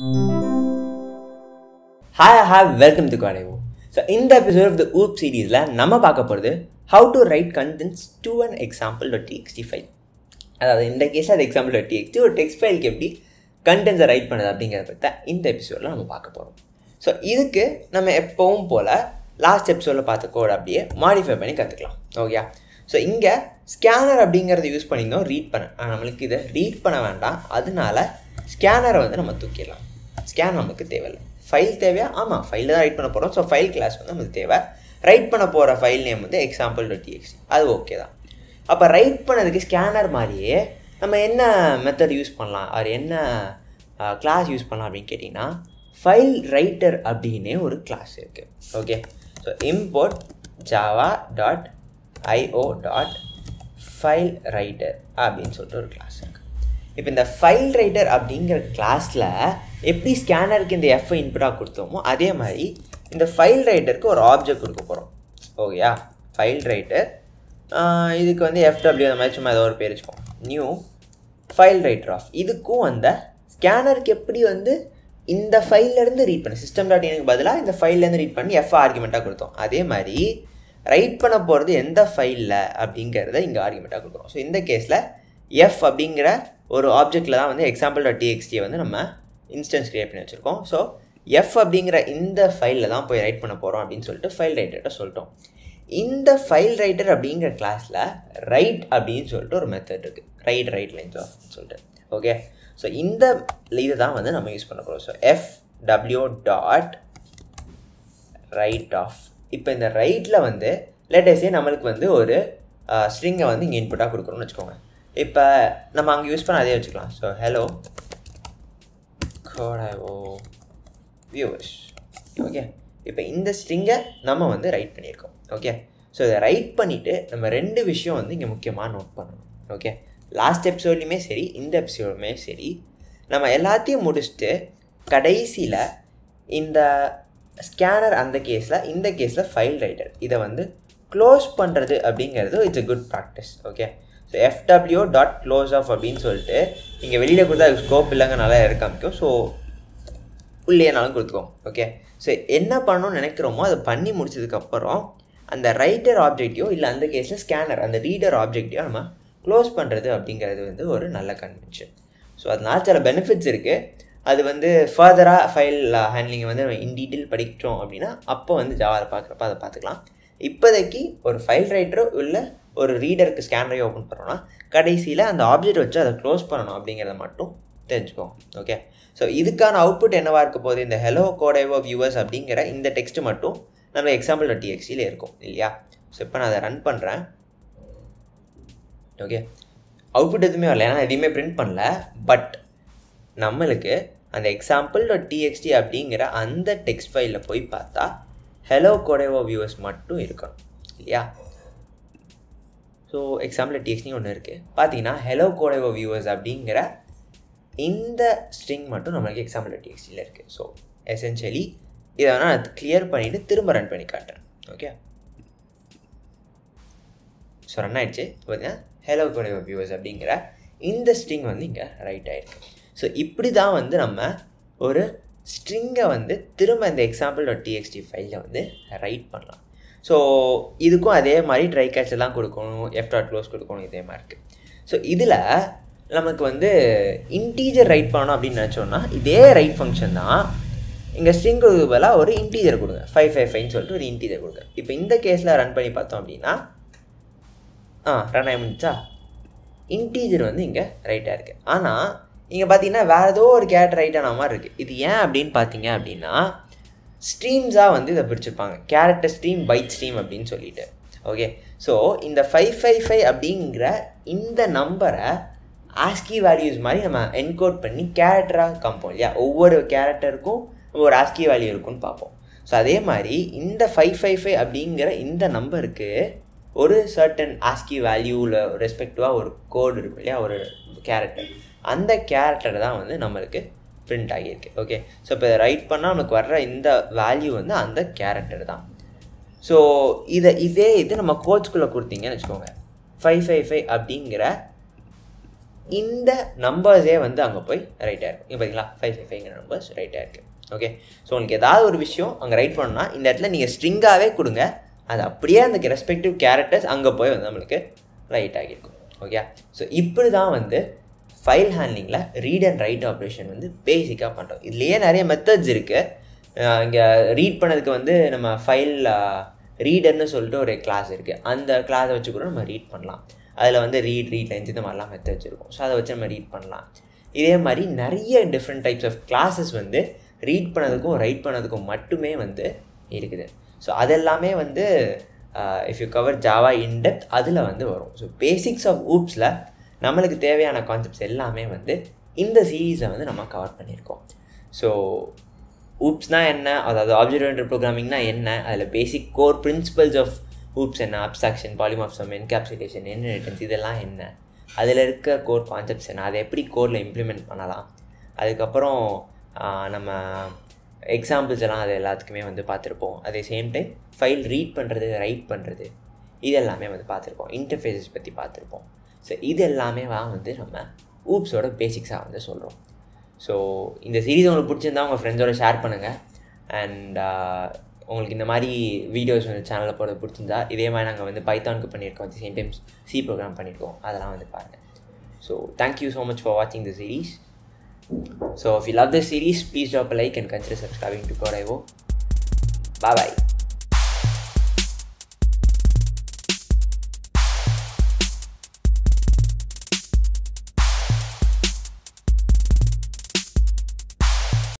Hi hi welcome to காடேவோ so இந்த episode of the OOP சீரீஸில் நம்ம பார்க்க போகிறது how to write contents to an example dot T X T file அதாவது இந்த கேஸில் அது எக்ஸாம்பிள் டாட் டிஎக்ஸ்டி ஒரு டெக்ஸ்ட் ஃபைலுக்கு எப்படி கண்டென்ட்ஸை ரைட் பண்ணுது அப்படிங்கிறத பற்றி இந்த எபிசோடில் நம்ம பார்க்க போகிறோம் ஸோ இதுக்கு நம்ம எப்பவும் போல் லாஸ்ட் எபிசோடில் பார்த்த கோட் அப்படியே மாடிஃபை பண்ணி கற்றுக்கலாம் ஓகே ஸோ இங்கே ஸ்கேனர் அப்படிங்கிறத யூஸ் பண்ணியிருந்தோம் ரீட் பண்ண ஆனால் நம்மளுக்கு இதை ரீட் பண்ண வேண்டாம் அதனால ஸ்கேனரை வந்து நம்ம தூக்கிடலாம் ஸ்கேன் நமக்கு தேவையில்லை ஃபைல் தேவையா ஆமாம் ஃபைலில் தான் ரைட் பண்ண போகிறோம் ஸோ ஃபைல் கிளாஸ் வந்து நமக்கு தேவை ரைட் பண்ண போகிற ஃபைல் நேம் வந்து எக்ஸாம்பிள் டாட் டிஎக்ஸ்டி அது ஓகே தான் அப்போ ரைட் பண்ணதுக்கு ஸ்கேனர் மாதிரியே நம்ம என்ன மெத்தட் யூஸ் பண்ணலாம் அது என்ன கிளாஸ் யூஸ் பண்ணலாம் அப்படின்னு கேட்டிங்கன்னா ஃபைல் ரைட்டர் அப்படின்னே ஒரு கிளாஸ் இருக்குது okay so import Java dot I O dot file writer அப்படின்னு சொல்லிட்டு ஒரு கிளாஸ் இருக்குது இப்போ இந்த ஃபைல் ரைட்டர் அப்படிங்கிற கிளாஸில் எப்படி ஸ்கேனருக்கு இந்த எஃப்ஐ இன்புட்டாக கொடுத்தோமோ அதே மாதிரி இந்த ஃபைல் ரைட்டருக்கு ஒரு ஆப்ஜெக்ட் கொடுக்க போகிறோம் ஓகேயா ஃபைல் ரைட்டர் இதுக்கு வந்து எஃப்டபிள்யூ அந்த மாதிரி சும்மா ஏதோ ஒரு பேர் வச்சுக்கோம் நியூ ஃபைல் ரைட்டர் ஆஃப் இதுக்கும் அந்த ஸ்கேனருக்கு எப்படி வந்து இந்த ஃபைல்லேருந்து ரீட் பண்ணி சிஸ்டம் டாட் எனக்கு பதிலாக இந்த ஃபைல்லேருந்து ரீட் பண்ணி எஃப் ஆர்குமெண்ட்டாக கொடுத்தோம் அதே மாதிரி ரைட் பண்ண போகிறது எந்த ஃபைலில் அப்படிங்கிறத இங்கே ஆர்குமெண்ட்டாக கொடுக்குறோம் ஸோ இந்த கேஸில் எஃப் அப்படிங்கிற ஒரு ஆப்ஜெக்டில் தான் வந்து எக்ஸாம்பிள் டாட் டிஎக்ஸ்டியை வந்து நம்ம இன்ஸ்டன்ஸ் க்ரியேட் பண்ணி வச்சுருக்கோம் ஸோ எஃப் அப்படிங்கிற இந்த ஃபைலில் தான் போய் ரைட் பண்ண போகிறோம் அப்படின்னு சொல்லிட்டு ஃபைல் ரைட்டர்கிட்ட சொல்லிட்டோம் இந்த ஃபைல் ரைட்டர் அப்படிங்கிற கிளாஸில் ரைட் அப்படின்னு சொல்லிட்டு ஒரு மெத்தட் இருக்குது ரைட் ரைட் லைன்ஸ் ஆஃப் சொல்லிட்டு ஓகே ஸோ இந்த இது தான் வந்து நம்ம யூஸ் பண்ண போகிறோம் so F W dot write of இப்போ இந்த ரைட்டில் வந்து லேட்டஸ்டே நம்மளுக்கு வந்து ஒரு ஸ்ட்ரிங்கை வந்து இங்கே இன்புட்டாக கொடுக்குறோம்னு வச்சுக்கோங்க இப்போ நம்ம அங்கே யூஸ் பண்ண அதே வச்சுக்கலாம் ஸோ ஹலோ கோடாவோ வியூவர்ஸ் ஓகே இப்போ இந்த ஸ்ட்ரிங்கை நம்ம வந்து ரைட் பண்ணியிருக்கோம் ஓகே ஸோ இதை ரைட் பண்ணிவிட்டு நம்ம ரெண்டு விஷயம் வந்து இங்கே முக்கியமாக நோட் பண்ணணும் ஓகே லாஸ்ட் எபிசோட்லையுமே சரி இந்த எபிசோடுமே சரி நம்ம எல்லாத்தையும் முடிச்சுட்டு கடைசியில் இந்த ஸ்கேனர் அந்த கேஸில் இந்த கேஸில் ஃபைல் ரைட்டர் இதை வந்து க்ளோஸ் பண்ணுறது அப்படிங்கிறது it's a good practice okay so F W dot close of அப்படின்னு சொல்லிட்டு இங்கே வெளியில் கொடுத்தா அதுக்கு ஸ்கோப் இல்லைங்கனால இருக்காமிக்கும் ஸோ உள்ளேனாலும் கொடுத்துக்கோம் ஓகே ஸோ என்ன பண்ணணும்னு நினைக்கிறோமோ அதை பண்ணி முடிச்சதுக்கப்புறம் அந்த ரைட்டர் ஆப்ஜெக்டையோ இல்லை அந்த கேஸில் ஸ்கேனர் அந்த ரீடர் ஆப்ஜெக்டையோ நம்ம க்ளோஸ் பண்ணுறது அப்படிங்கிறது வந்து ஒரு நல்ல கன்வென்ஷன் ஸோ அதனால சில பெனிஃபிட்ஸ் இருக்குது அது வந்து ஃபர்தராக ஃபைல் ஹேண்ட்லிங்கை வந்து நம்ம இன் டீட்டெயில் படிக்கிறோம் அப்படின்னா அப்போ வந்து ஜாவாவில் பார்க்குறப்ப அதை பார்த்துக்கலாம் இப்போதைக்கு ஒரு ஃபைல் ரைட்டரோ இல்லை ஒரு ரீடருக்கு ஸ்கேனரையோ ஓப்பன் பண்ணுறோன்னா கடைசியில் அந்த ஆப்ஜெக்ட் வச்சு அதை க்ளோஸ் பண்ணணும் அப்படிங்கிறத மட்டும் தெரிஞ்சுக்கோங்க ஓகே ஸோ இதுக்கான அவுட்புட் என்னவாக இருக்க போகுது இந்த ஹெலோ கோடேவோ வியூவர்ஸ் அப்படிங்கிற இந்த டெக்ஸ்ட் மட்டும் நம்ம எக்ஸாம்பிள் டாட் டிஎக்ஸியில் இருக்கும் இல்லையா ஸோ இப்போ நான் அதை ரன் பண்ணுறேன் ஓகே அவுட்புட் எதுவுமே வரல ஏன்னா எதையுமே பிரிண்ட் பண்ணல பட் நம்மளுக்கு அந்த எக்ஸாம்பிள் டாட் டிஎக்ஸ்டி அப்படிங்கிற அந்த டெக்ஸ்ட் ஃபைலில் போய் பார்த்தா ஹெலோ கோடேவோ வியூவர்ஸ் மட்டும் இருக்கணும் இல்லையா ஸோ எக்ஸாம்பிள் டிஎக்ஸ்டி ஒன்று இருக்குது பார்த்தீங்கன்னா ஹெலோ கோடேவோ வியூவர்ஸ் அப்படிங்கிற இந்த ஸ்ட்ரிங் மட்டும் நம்மளுக்கு எக்ஸாம்பிள் டிஎக்ஸ்டியில் இருக்குது ஸோ எசென்ஷியலி இதை வேணால் நான் கிளியர் பண்ணிவிட்டு திரும்ப ரன் பண்ணி காட்டுறேன் ஓகே ஸோ ரன் ஆகிடுச்சு பார்த்தீங்கன்னா ஹெலோ கோடேவோ வியூவர்ஸ் அப்படிங்கிற இந்த ஸ்ட்ரிங் வந்து இங்கே ரைட் ஆகிருக்கு ஸோ இப்படி தான் வந்து நம்ம ஒரு ஸ்ட்ரிங்கை வந்து திரும்ப இந்த எக்ஸாம்பிள் டாட் டிஎக்ஸ்டி ஃபைலில் வந்து ரைட் பண்ணலாம் ஸோ இதுக்கும் அதே மாதிரி ட்ரை கேட்ச் எல்லாம் கொடுக்கணும் எஃப் டாட் க்ளோஸ் கொடுக்கணும் இதே மாதிரி இருக்குது ஸோ இதில் நமக்கு வந்து இன்டீஜர் ரைட் பண்ணணும் அப்படின்னு நினச்சோன்னா இதே ரைட் ஃபங்க்ஷன் தான் இங்கே ஸ்ட்ரிங் கொடுக்க பதிலாக ஒரு இன்டீஜர் கொடுங்க ஃபைவ் ஃபைவ் ஃபைவ்னு சொல்லிட்டு ஒரு இன்டீஜர் கொடுங்க இப்போ இந்த கேஸில் ரன் பண்ணி பார்த்தோம் அப்படின்னா ஆ ரன் ஆகி முடிச்சா இன்டீஜர் வந்து இங்கே ரைட்டாக இருக்குது ஆனால் இங்கே பார்த்தீங்கன்னா வேறு ஏதோ ஒரு கேரக்டர் ரைட் ஆன மாதிரி இருக்குது இது ஏன் அப்படின்னு பார்த்தீங்க அப்படின்னா ஸ்ட்ரீம்ஸாக வந்து இதை பிரிச்சிருப்பாங்க கேரக்டர் ஸ்ட்ரீம் பைட் ஸ்ட்ரீம் அப்படின்னு சொல்லிட்டு ஓகே ஸோ இந்த ஃபைவ் ஃபைவ் ஃபைவ் அப்படிங்கிற இந்த நம்பரை ஆஸ்கி வேல்யூஸ் மாதிரி நம்ம என்கோட் பண்ணி கேரக்டராக காமிப்போம் இல்லையா ஒவ்வொரு கேரக்டருக்கும் ஒரு ஆஸ்கி வேல்யூ இருக்குன்னு பார்ப்போம் ஸோ அதே மாதிரி இந்த ஃபைவ் ஃபைவ் ஃபைவ் அப்படிங்கிற இந்த நம்பருக்கு ஒரு சர்டன் ஆஸ்கி வேல்யூவில் ரெஸ்பெக்டிவாக ஒரு கோடு இருக்கும் இல்லையா ஒரு கேரக்டர் அந்த கேரக்டர் தான் வந்து நம்மளுக்கு பிரிண்ட் ஆகியிருக்கு ஓகே ஸோ இப்போ இதை ரைட் பண்ணால் நமக்கு வர்ற இந்த வேல்யூ வந்து அந்த கேரக்டர் தான் ஸோ இதை இதே இது நம்ம கோச்சுக்குள்ளே கொடுத்தீங்கன்னு வச்சுக்கோங்க ஃபைவ் ஃபைவ் ஃபைவ் அப்படிங்கிற இந்த நம்பர்ஸே வந்து அங்கே போய் ரைட் ஆயிருக்கும் இப்போ பார்த்தீங்களா ஃபைவ் ஃபைவ் ஃபைவ்ங்கிற நம்பர்ஸ் ரைட் ஆயிருக்கு ஓகே ஸோ உங்களுக்கு ஏதாவது ஒரு விஷயம் அங்கே ரைட் பண்ணணும்னா இந்த இடத்துல நீங்கள் ஸ்ட்ரிங்காகவே கொடுங்க அது அப்படியே அந்த ரெஸ்பெக்டிவ் கேரக்டர்ஸ் அங்கே போய் வந்து நம்மளுக்கு ரைட் ஆகியிருக்கும் ஓகே ஸோ இப்படி தான் வந்து ஃபைல் ஹேண்ட்லிங்கில் ரீட் அண்ட் ரைட் ஆப்ரேஷன் வந்து பேசிக்காக பண்ணுறோம் இதுலேயே நிறைய மெத்தட்ஸ் இருக்குது இங்கே ரீட் பண்ணதுக்கு வந்து நம்ம ஃபைல் ரீடர்னு சொல்லிட்டு ஒரு கிளாஸ் இருக்குது அந்த கிளாஸை வச்சு கூட நம்ம ரீட் பண்ணலாம் அதில் வந்து ரீட் ரீட் லைன்ஸ் இந்த மாதிரிலாம் மெத்தட்ஸ் இருக்கும் ஸோ அதை வச்சு நம்ம ரீட் பண்ணலாம் இதே மாதிரி நிறைய டிஃப்ரெண்ட் டைப்ஸ் ஆஃப் கிளாஸஸ் வந்து ரீட் பண்ணதுக்கும் ரைட் பண்ணதுக்கும் மட்டுமே வந்து இருக்குது ஸோ அதெல்லாமே வந்து if you cover Java in depth அதில் வந்து வரும் ஸோ பேசிக்ஸ் ஆஃப் ஊப்ஸில் நம்மளுக்கு தேவையான கான்செப்ட்ஸ் எல்லாமே வந்து இந்த சீரீஸில் வந்து நம்ம கவர் பண்ணியிருக்கோம் ஸோ ஊப்ஸ்னால் என்ன அதாவது ஆப்ஜெக்ட் ஓரியன்ட் ப்ரோக்ராமிங்னா என்ன அதில் basic core principles of OOPs என்ன அப்சாக்ஷன் பாலிமாஃப்சம் என்கேப்சுலேஷன் இன்ஹெரிட்டன்ஸ் இதெல்லாம் என்ன அதில் இருக்க கோர் கான்செப்ட்ஸ் என்ன அதை எப்படி கோரில் இம்ப்ளிமெண்ட் பண்ணலாம் அதுக்கப்புறம் நம்ம எக்ஸாம்பிள்ஸ் எல்லாம் அது எல்லாத்துக்குமே வந்து பார்த்துருப்போம் அதே சேம் டைம் ஃபைல் ரீட் பண்ணுறது ரைட் பண்ணுறது இது எல்லாமே வந்து பார்த்துருப்போம் இன்டர்ஃபேஸஸ் பற்றி பார்த்துருப்போம் ஸோ இது எல்லாமே வந்து நம்ம ஊப்ஸோட பேசிக்ஸாக வந்து சொல்கிறோம் ஸோ இந்த சீரீஸ் உங்களுக்கு பிடிச்சிருந்தா உங்கள் ஃப்ரெண்ட்ஸோட ஷேர் பண்ணுங்கள் அண்ட் உங்களுக்கு இந்த மாதிரி வீடியோஸ் வந்து சேனலில் போட பிடிச்சிருந்தா இதே மாதிரி நாங்கள் வந்து பைத்தானுக்கு பண்ணியிருக்கோம் at same times C program பண்ணியிருக்கோம் அதெல்லாம் வந்து பாருங்கள் so thank you so much for வாட்சிங் the series So if you love this series, please drop a like and consider subscribing to Code.io. Bye bye.